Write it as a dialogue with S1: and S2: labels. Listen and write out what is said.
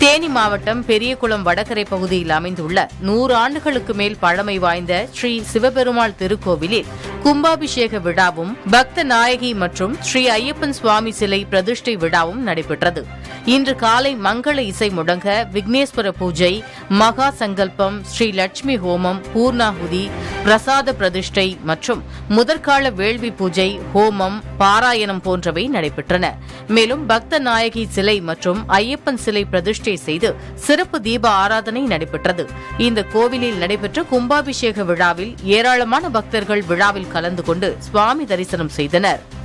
S1: தேனி மாவட்டம் பெரியகுளம் வடகரை பகுதியில் அமைந்துள்ள நூறு ஆண்டுகளுக்கு மேல் பழமை வாய்ந்த ஸ்ரீ சிவபெருமாள் திருக்கோவிலில் கும்பாபிஷேக விழாவும் பக்த நாயகி மற்றும் ஸ்ரீ ஐயப்பன் சுவாமி சிலை பிரதிஷ்டை விழாவும் நடைபெற்றது இன்று காலை மங்கள இசை முழங்க விக்னேஸ்வர பூஜை மகா சங்கல்பம் ஸ்ரீ லட்சுமி ஹோமம் பூர்ணாகுதி பிரசாத பிரதிஷ்டை மற்றும் முதற்கால வேள்வி பூஜை ஹோமம் பாராயணம் போன்றவை நடைபெற்றன மேலும் பக்த நாயகி சிலை மற்றும் ஐயப்பன் சிலை பிரதிஷ்டை செய்து சிறப்பு தீப ஆராதனை நடைபெற்றது இந்த கோவிலில் நடைபெற்ற கும்பாபிஷேக விழாவில் ஏராளமான பக்தர்கள் விழாவில் கலந்து கொண்டு சுவாமி தரிசனம் செய்தனர்